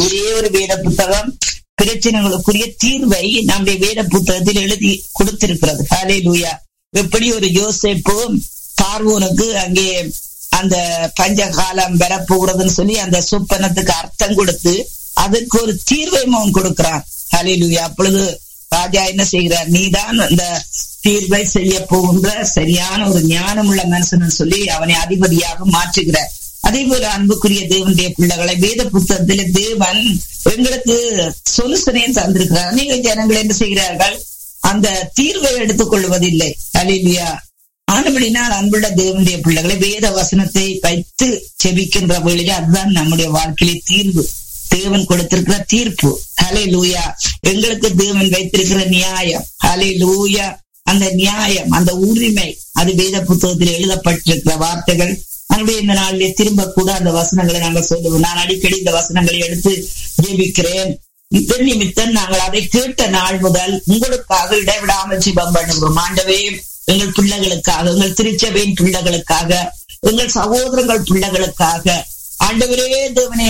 ஒரே ஒரு வேத புத்தகம் பிரச்சனைகளுக்குரிய தீர்வை நம்முடைய வேத புத்தகத்தில் எழுதி கொடுத்திருக்கிறது ஹாலே லூயா எப்படி ஒரு யோசிப்பும் பார்வோனுக்கு அங்கே அந்த பஞ்ச காலம் வரப்போகிறதுன்னு சொல்லி அந்த சொப்பனத்துக்கு அர்த்தம் கொடுத்து அதுக்கு ஒரு தீர்வை அவன் கொடுக்கிறான் ஹலே லூயா அப்பொழுது ராஜா என்ன செய்கிறார் நீதான் அந்த தீர்வை செய்ய போகின்ற சரியான ஒரு ஞானம் உள்ள மனுஷன் சொல்லி அவனை அதிபதியாக மாற்றுகிறார் அதே போல அன்புக்குரிய தேவனுடைய பிள்ளைகளை வேத புத்தகத்தில தேவன் எங்களுக்கு சொலுசனையும் தந்திருக்கிறார் அநேக ஜனங்கள் என்ன செய்கிறார்கள் அந்த தீர்வை எடுத்துக் கொள்வதில்லை அலிலியா ஆனபடினால் அன்புள்ள தேவனுடைய பிள்ளைகளை வேத வசனத்தை வைத்து செபிக்கின்ற வேளையில அதுதான் நம்முடைய வாழ்க்கையிலே தீர்வு தேவன் கொடுத்திருக்கிற தீர்ப்பு ஹலே லூயா எங்களுக்கு தேவன் வைத்திருக்கிற நியாயம் ஹலே லூயா அந்த நியாயம் அந்த உரிமை அது வேத புத்தகத்தில் எழுதப்பட்டிருக்கிற வார்த்தைகள் நம்முடைய இந்த நாளிலே திரும்ப கூட அந்த வசனங்களை நாங்கள் சொல்லுவோம் நான் அடிக்கடி இந்த வசனங்களை எடுத்து ஜெபிக்கிறேன் இதன் நிமித்தம் நாங்கள் அதை கேட்ட நாள் முதல் உங்களுக்காக இடைவிடாமல் சிபம் பண்ணுகிறோம் ஆண்டவே எங்கள் பிள்ளைகளுக்காக எங்கள் திருச்சபையின் பிள்ளைகளுக்காக எங்கள் சகோதரங்கள் பிள்ளைகளுக்காக ஆண்டவரே தேவனே